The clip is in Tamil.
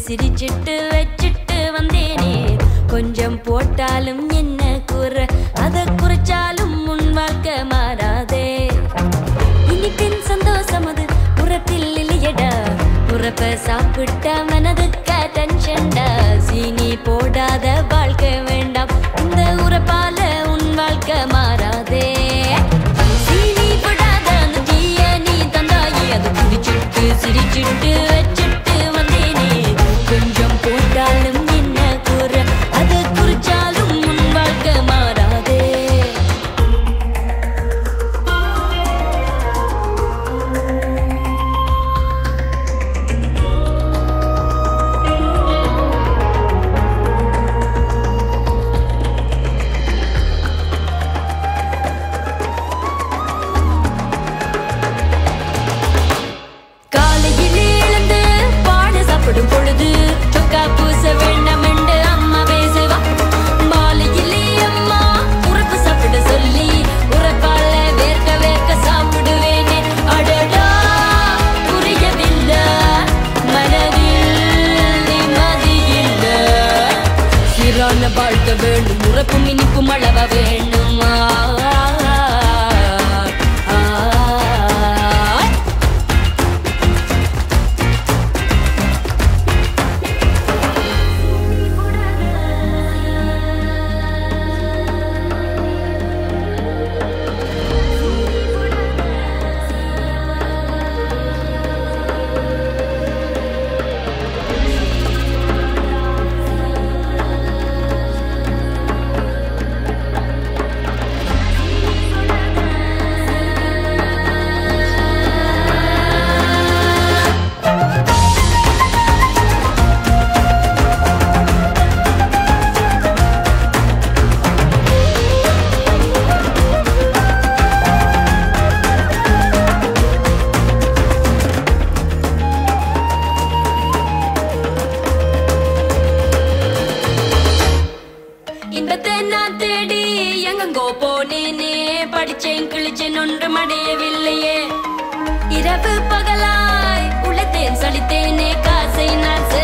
சிரிச்சிட்டு வச்சிட்டு வந்தேனே கொஞ்சம் போட்டாலும் என்ன கூற அத குறைச்சாலும் முன் வாழ்க்கை மாறாதே இனிப்பின் சந்தோஷம் அது புறத்தில் இல்லையடா புறப்ப சாப்பிட்ட மனதுக்கு டென்ஷன்டா சீனி போடாத வாழ்க்கை வேண்டாம் இந்த உறப்பால உன் வாழ்க்கை மாறாதே சீனி போடாத அந்த டீய நீ தந்தாயே அது குடிச்சிட்டு சிரிச்சிட்டு வச்சிட்டு வந்தேனே கொஞ்சம் போட்டாலும் என்ன கூற அது குறிச்சாலும் உன் வாழ்க்கை மாறாதே காலையிலே எழுந்து பாட சாப்பிடும் பொழுது சொக்கா பூச வேண்டாம் என்று அம்மா பேசுவா மாலையிலே அம்மா உறப்பு சாப்பிட சொல்லி உறப்பால வேர்க்க வேர்க்க சாப்பிடுவேனே அடடா புரியவில்லை மனதில் நிம்மதி இல்லை சீரான வாழ்க்கை வேண்டும் உறப்பும் இனிப்பும் அளவ வேணும் ஆ, ஆ, ஆ. இன்பத்தை நான் தேடி எங்கெங்கோ போனேனே படிச்சேன் கிழிச்சேன் ஒன்றும் அடையவில்லையே இரவு பகலாய் உழைத்தேன் சலித்தேனே காசை நான்